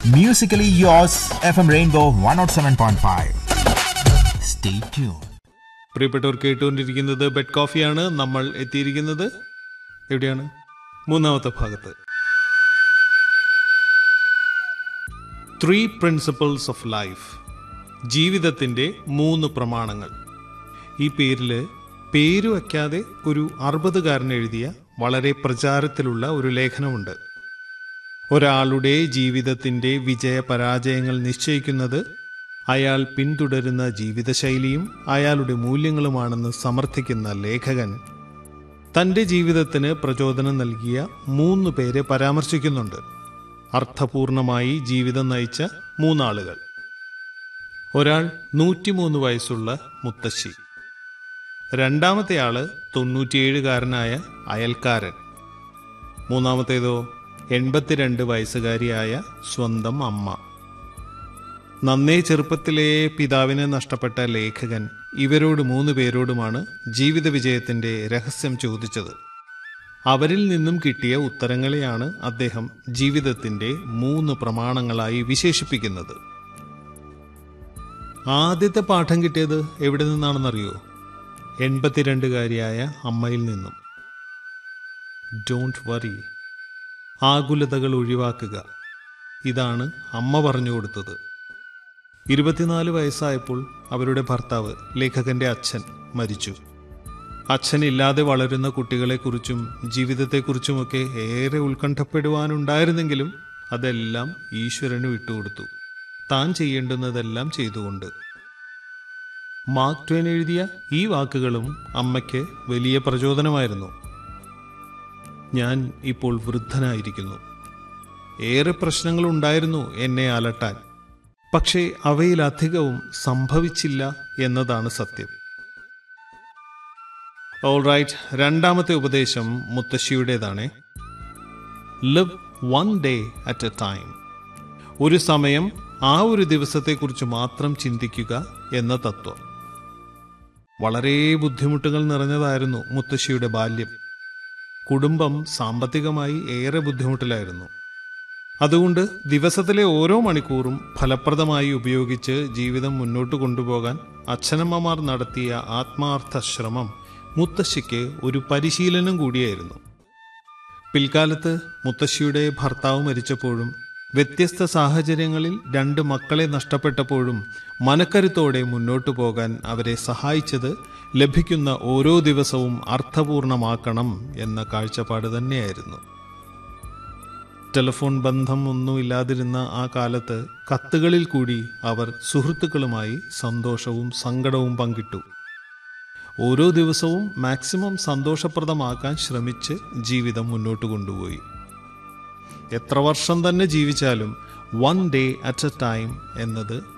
Musically yours, FM Rainbow 107.5. Stay tuned. പ്രിയപ്പെട്ടവർ കേട്ടുകൊണ്ടിരിക്കുന്നത് bed കോഫിയാണ് നമ്മൾ എത്തിയിരിക്കുന്നത് എവിടെയാണ് മൂന്നാമത്തെ ഭാഗത്ത് ത്രീ പ്രിൻസിപ്പിൾസ് ഓഫ് ലൈഫ് ജീവിതത്തിൻ്റെ മൂന്ന് പ്രമാണങ്ങൾ ഈ പേരിൽ പേര് വയ്ക്കാതെ ഒരു അറുപതുകാരൻ എഴുതിയ വളരെ പ്രചാരത്തിലുള്ള ഒരു ലേഖനമുണ്ട് ഒരാളുടെ ജീവിതത്തിൻ്റെ വിജയപരാജയങ്ങൾ നിശ്ചയിക്കുന്നത് അയാൾ പിന്തുടരുന്ന ജീവിതശൈലിയും അയാളുടെ മൂല്യങ്ങളുമാണെന്ന് സമർത്ഥിക്കുന്ന ലേഖകൻ തൻ്റെ ജീവിതത്തിന് പ്രചോദനം നൽകിയ മൂന്ന് പേരെ പരാമർശിക്കുന്നുണ്ട് അർത്ഥപൂർണമായി ജീവിതം നയിച്ച മൂന്നാളുകൾ ഒരാൾ നൂറ്റിമൂന്ന് വയസ്സുള്ള മുത്തശ്ശി രണ്ടാമത്തെ ആള് തൊണ്ണൂറ്റിയേഴുകാരനായ അയൽക്കാരൻ മൂന്നാമത്തേതോ എൺപത്തിരണ്ട് വയസ്സുകാരിയായ സ്വന്തം അമ്മ നന്നേ ചെറുപ്പത്തിലേ പിതാവിനെ നഷ്ടപ്പെട്ട ലേഖകൻ ഇവരോട് മൂന്ന് പേരോടുമാണ് ജീവിത വിജയത്തിന്റെ രഹസ്യം ചോദിച്ചത് അവരിൽ നിന്നും കിട്ടിയ ഉത്തരങ്ങളെയാണ് അദ്ദേഹം ജീവിതത്തിന്റെ മൂന്ന് പ്രമാണങ്ങളായി വിശേഷിപ്പിക്കുന്നത് ആദ്യത്തെ പാഠം കിട്ടിയത് എവിടെ നിന്നാണെന്നറിയോ എൺപത്തിരണ്ടുകാരിയായ അമ്മയിൽ നിന്നും ഡോണ്ട് വറി ആകുലതകൾ ഒഴിവാക്കുക ഇതാണ് അമ്മ പറഞ്ഞു കൊടുത്തത് ഇരുപത്തിനാല് വയസ്സായപ്പോൾ അവരുടെ ഭർത്താവ് ലേഖകന്റെ അച്ഛൻ മരിച്ചു അച്ഛനില്ലാതെ വളരുന്ന കുട്ടികളെക്കുറിച്ചും ജീവിതത്തെക്കുറിച്ചുമൊക്കെ ഏറെ ഉത്കണ്ഠപ്പെടുവാനുണ്ടായിരുന്നെങ്കിലും അതെല്ലാം ഈശ്വരന് വിട്ടുകൊടുത്തു താൻ ചെയ്യേണ്ടുന്നതെല്ലാം ചെയ്തുകൊണ്ട് മാർക്ക് ട്വൈൻ എഴുതിയ ഈ വാക്കുകളും അമ്മയ്ക്ക് വലിയ പ്രചോദനമായിരുന്നു ഞാൻ ഇപ്പോൾ വൃദ്ധനായിരിക്കുന്നു ഏറെ പ്രശ്നങ്ങളുണ്ടായിരുന്നു എന്നെ അലട്ടാൻ പക്ഷേ അവയിലധികവും സംഭവിച്ചില്ല എന്നതാണ് സത്യം ഓൾറൈറ്റ് രണ്ടാമത്തെ ഉപദേശം മുത്തശ്ശിയുടേതാണ് live one day at a time ഒരു സമയം ആ ഒരു ദിവസത്തെക്കുറിച്ച് മാത്രം ചിന്തിക്കുക എന്ന തത്വം വളരെ ബുദ്ധിമുട്ടുകൾ നിറഞ്ഞതായിരുന്നു മുത്തശ്ശിയുടെ ബാല്യം കുടുംബം സാമ്പത്തികമായി ഏറെ ബുദ്ധിമുട്ടിലായിരുന്നു അതുകൊണ്ട് ദിവസത്തിലെ ഓരോ മണിക്കൂറും ഫലപ്രദമായി ഉപയോഗിച്ച് ജീവിതം മുന്നോട്ട് കൊണ്ടുപോകാൻ അച്ഛനമ്മമാർ നടത്തിയ ആത്മാർത്ഥ ശ്രമം മുത്തശ്ശിക്ക് ഒരു പരിശീലനം കൂടിയായിരുന്നു പിൽക്കാലത്ത് മുത്തശ്ശിയുടെ ഭർത്താവ് മരിച്ചപ്പോഴും വ്യത്യസ്ത സാഹചര്യങ്ങളിൽ രണ്ട് മക്കളെ നഷ്ടപ്പെട്ടപ്പോഴും മനക്കരുത്തോടെ മുന്നോട്ടു പോകാൻ അവരെ സഹായിച്ചത് ലഭിക്കുന്ന ഓരോ ദിവസവും അർത്ഥപൂർണമാക്കണം എന്ന കാഴ്ചപ്പാട് തന്നെയായിരുന്നു ടെലിഫോൺ ബന്ധം ഒന്നുമില്ലാതിരുന്ന ആ കാലത്ത് കത്തുകളിൽ കൂടി അവർ സുഹൃത്തുക്കളുമായി സന്തോഷവും സങ്കടവും പങ്കിട്ടു ഓരോ ദിവസവും മാക്സിമം സന്തോഷപ്രദമാക്കാൻ ശ്രമിച്ച് ജീവിതം മുന്നോട്ട് കൊണ്ടുപോയി എത്ര വർഷം തന്നെ ജീവിച്ചാലും one day at a time എന്നത്